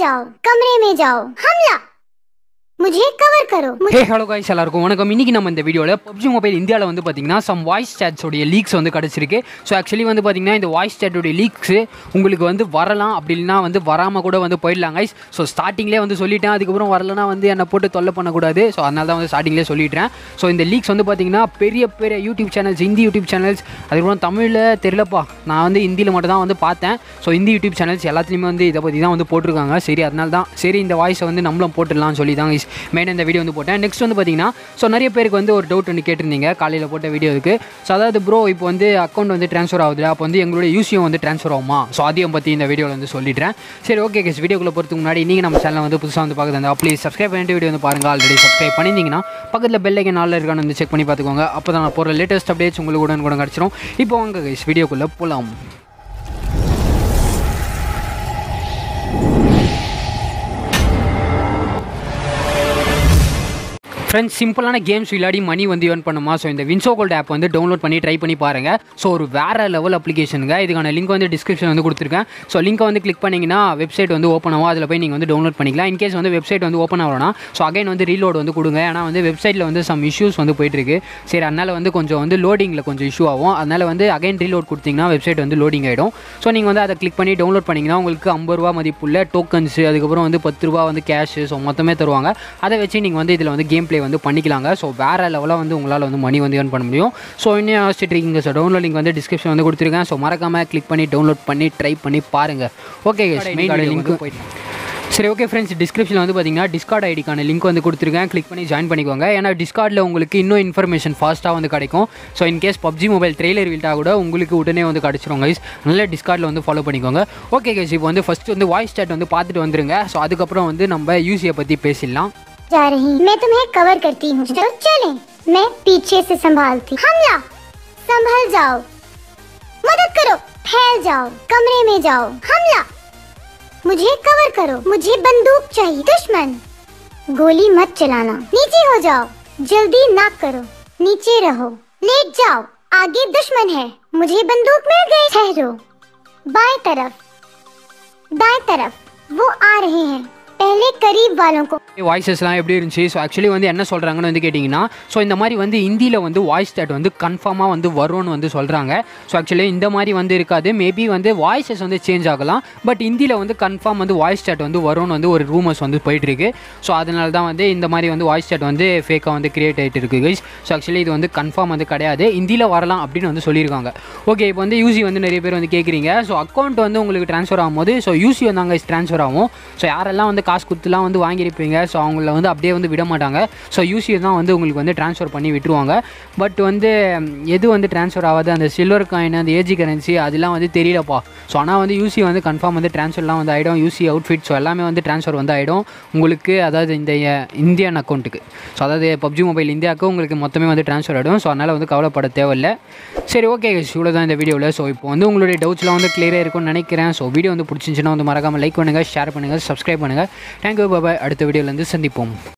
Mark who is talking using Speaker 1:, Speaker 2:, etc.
Speaker 1: जाओ कमरे में जाओ हमला मुझे कवर करो
Speaker 2: ஹே ஹலோ காய்ஸ் எல்லாருக்கும் வணக்கம் இன்னைக்கு நம்ம இந்த வீடியோவில் பப்ஜி மொபைல் இந்தியாவில் வந்து பார்த்தீங்கன்னா சம் வாய்ஸ் சேட்ஸோடைய லீக்ஸ் வந்து கிடச்சிருக்கு ஸோ ஆக்சுவலி வந்து பார்த்தீங்கன்னா இந்த வாய்ஸ் சேட்டோடைய லீக்ஸ் உங்களுக்கு வந்து வரலாம் அப்படி இல்லைனா வந்து வராமல் கூட வந்து போயிடலாம் guys ஸோ ஸ்டார்டிங்லேயே வந்து சொல்லிட்டேன் அதுக்கப்புறம் வரலனா வந்து என்னை போட்டு தொல்லை பண்ணக்கூடாது ஸோ அதனால தான் வந்து ஸ்டார்டிங்லேயே சொல்லிட்டேன் ஸோ இந்த லீக்ஸ் வந்து பார்த்தீங்கன்னா பெரிய பெரிய YouTube channels Hindi YouTube channels அதுக்கப்புறம் தமிழில் தெரியலப்பா நான் வந்து ஹிந்தியில் மட்டும் தான் வந்து பார்த்தேன் ஸோ ஹிந்தி யூடியூப் சேனல்ஸ் எல்லாத்துலேயுமே வந்து இதை பற்றி தான் வந்து போட்டிருக்காங்க சரி அதனால தான் சரி இந்த வாய்ஸை வந்து நம்மளும் போட்டுடலாம்னு சொல்லி தான் மெயின் இந்த வீடியோ வந்து போட்டேன் நெக்ஸ்ட் வந்து பார்த்தீங்கன்னா ஸோ நிறைய பேருக்கு வந்து ஒரு டவுட் வந்து கேட்டிருந்தீங்க காலையில் போட்ட வீடியோவுக்கு ஸோ அதாவது ப்ரோ இப்போ வந்து அக்கௌண்ட் வந்து ட்ரான்ஸ்ஃபர் ஆகுது அப்போ வந்து எங்களுடைய யூசியும் வந்து ட்ரான்ஸ்ஃபர் ஆகுமா ஸோ அதையும் பற்றி இந்த வீடியோவில் வந்து சொல்லிடுறேன் சரி ஓகே கேஸ் வீடியோக்குள்ளே போகிறதுக்கு முன்னாடி நீங்கள் நம்ம சேனலை வந்து புதுசாக வந்து பார்க்குறது இருந்தால் ப்ளீஸ் சப்ஸ்கிரைப் பண்ணிட்டு வீடியோ வந்து பாருங்கள் ஆல்ரெடி சப்ஸ்கிரைப் பண்ணியிருந்தீங்கன்னா பக்கத்தில் பெல் ஐக்கன் நாளில் இருக்கான்னு வந்து செக் பண்ணி பார்த்துக்கோங்க அப்போ தான் நான் போகிற லேட்டஸ்ட் அப்டேட்ஸ் உங்களுக்கு உடனே கூட கிடச்சிரும் இப்போ வாங்க கைஸ் வீடியோக்குள்ளே போகலாம் ஃப்ரெண்ட்ஸ் சிம்பிளான கேம்ஸ் விளையாடி மணி வந்து ஏர்ன் பண்ணுமா ஸோ இந்த வின்சோ கோல்ட் ஆப் வந்து டவுன்லோட் பண்ணி ட்ரை பண்ணி பாருங்கள் ஸோ ஒரு வேறு லெவல் அப்ளிகேஷனுங்க இதுக்கான லிங்க் வந்து டிஸ்கிரிப்ஷன் வந்து கொடுத்துருக்கேன் ஸோ லிங்கை வந்து கிளிக் பண்ணிங்கன்னா வெப்சைட் வந்து ஓப்பன் ஆகும் அதில் போய் நீங்கள் வந்து டவுன்லோட் பண்ணிக்கலாம் இன்கேஸ் வந்து வெப்சைட் வந்து ஓப்பன் ஆகணும்னா ஸோ அகைன் வந்து ரீலோட் வந்து கொடுங்க ஏன்னா வந்து வெப்சைட்டில் வந்து சம் இஷ்யூஸ் வந்து போயிட்டுருக்கு சரி அதனால் வந்து கொஞ்சம் வந்து லோடிங்கில் கொஞ்சம் இஷ்யூ ஆகும் அதனால் வந்து அகைன் ரீலோட் கொடுத்தீங்கன்னா வெப்சைட் வந்து லோடிங் ஆகிடும் ஸோ நீங்கள் வந்து அதை கிளிக் பண்ணி டவுன்லோட் பண்ணிங்கன்னா உங்களுக்கு ஐம்பது ரூபா மதிப்புள்ள டோக்கன்ஸ் அதுக்கப்புறம் வந்து பத்து ரூபா வந்து கேஷ் ஸோ மொத்தமே தருவாங்க அதை வச்சு நீங்கள் வந்து இதில் வந்து கேம் ப்ளே வந்து பண்ணிக்கலாங்க ஸோ வேறு லெவலாக வந்து உங்களால் வந்து மணி வந்து ஏர்ன் பண்ண முடியும் ஸோ இன்னும் யோசிச்சுட்டு இருக்கீங்க ஸோ டவுன்லோட் லிங்க் வந்து டிஸ்கிரிப்ஷன் வந்து கொடுத்துருக்கேன் ஸோ மறக்காமல் கிளிக் பண்ணி டவுன்லோட் பண்ணி ட்ரை பண்ணி பாருங்கள் ஓகே மெயின் லிங்க் சரி ஓகே ஃப்ரெண்ட்ஸ் டிஸ்கிரிப்ஷனில் வந்து பார்த்தீங்கன்னா டிஸ்கார்ட் ஐடிக்கான லிங்க் வந்து கொடுத்துருக்கேன் கிளிக் பண்ணி ஜாயின் பண்ணிக்கோங்க ஏன்னா டிஸ்கார்டில் உங்களுக்கு இன்னும் இன்ஃபர்மேஷன் ஃபாஸ்ட்டாக வந்து கிடைக்கும் so in case PUBG mobile trailer வீல்ட்டாக கூட உங்களுக்கு உடனே வந்து கிடச்சிரும் கைஸ் நல்ல டிஸ்கார்டில் வந்து ஃபாலோ பண்ணிக்கோங்க ஓகே கைஸ் இப்போ வந்து ஃபஸ்ட்டு வந்து வாய்ஸ் chat வந்து பார்த்துட்டு வந்துருங்க ஸோ அதுக்கப்புறம் வந்து நம்ம யூசியை பற்றி பேசிடலாம்
Speaker 1: जा रही मैं तुम्हें कवर करती हूँ तो चले मैं पीछे से संभालती हमला संभल जाओ मदद करो फैल जाओ कमरे में जाओ हमला मुझे कवर करो मुझे बंदूक चाहिए दुश्मन गोली मत चलाना नीचे हो जाओ जल्दी ना करो नीचे रहो लेट जाओ आगे दुश्मन है मुझे बंदूक मिल गई ठहरो बाएं तरफ दाएं तरफ वो आ रहे हैं पहले करीब वालों को
Speaker 2: வாய்ஸஸ்லாம் எப்படி இருந்துச்சு ஸோ ஆக்சுவலி வந்து என்ன சொல்கிறாங்கன்னு வந்து கேட்டிங்கன்னா ஸோ இந்த மாதிரி வந்து ஹிந்தியில் வந்து வாய்ஸ் chat வந்து கன்ஃபார்மாக வந்து வரும்னு வந்து சொல்கிறாங்க ஸோ ஆக்சுவலி இந்த மாதிரி வந்து இருக்காது மேபி வந்து வாய்ஸஸ் வந்து சேஞ்ச் ஆகலாம் பட் ஹிந்தியில் வந்து கன்ஃபார்ம் வந்து வாய்ஸ் chat வந்து வரும்னு வந்து ஒரு ரூமர்ஸ் வந்து போயிட்டுருக்கு ஸோ அதனால தான் வந்து இந்த மாதிரி வந்து வாய்ஸ் chat வந்து ஃபேக்காக வந்து கிரியேட் ஆகிட்டு இருக்கு கைஸ் ஸோ ஆக்சுவலி இது வந்து கன்ஃபார்ம் வந்து கிடையாது ஹிந்தியில் வரலாம் அப்படின்னு வந்து சொல்லியிருக்காங்க ஓகே இப்போ வந்து யூசி வந்து நிறைய பேர் வந்து கேட்குறீங்க ஸோ அக்கௌண்ட் வந்து உங்களுக்கு ட்ரான்ஸ்ஃபர் ஆகும்போது ஸோ யூசி வந்து அங்கே ட்ரான்ஸ்ஃபர் ஆகும் ஸோ யாரெல்லாம் வந்து காசு கொடுத்துலாம் வந்து வாங்கியிருப்பீங்க ஸோ அவங்கள வந்து அப்படியே வந்து விட மாட்டாங்க ஸோ யூசி தான் வந்து உங்களுக்கு வந்து ட்ரான்ஸ்ஃபர் பண்ணி விட்டுருவாங்க பட் வந்து ம், எது வந்து ட்ரான்ஸ்ஃபர் ஆகாது அந்த சில்வர் காயின் அந்த ஏஜி கரன்சி அதெல்லாம் வந்து தெரியலப்பா ஸோ ஆனால் வந்து யூசி வந்து கன்ஃபார்ம் வந்து ட்ரான்ஸ்ஃபர்லாம் வந்து ஆகிடும் யூசி அவுட்ஃபிட் ஸோ எல்லாமே வந்து ட்ரான்ஸ்ஃபர் வந்து ஆகிடும் உங்களுக்கு அதாவது இந்த அஹ், இந்தியன் அக்கௌண்ட்டுக்கு ஸோ அதாவது பப்ஜி மொபைல் இந்தியாவுக்கு உங்களுக்கு மொத்தமே வந்து ட்ரான்ஸ்ஃபர் ஆகிடும் ஸோ அதனால் வந்து கவலைப்பட தேவையில்ல சரி ஓகே இவ்வளோ தான் இந்த வீடியோவில் ஸோ இப்போ வந்து உங்களுடைய டவுட்ஸ்லாம் வந்து கிளியராக இருக்கும்னு நினைக்கிறேன் ஸோ வீடியோ வந்து பிடிச்சிருந்துச்சுன்னா வந்து மறக்காமல் லைக் பண்ணுங்கள் ஷேர் பண்ணுங்கள் சப்ஸ்கிரைப் பண்ணுங்கள் தேங்க்யூ பாபாய் அடுத்த வீடியோலேருந்து சந்திப்போம்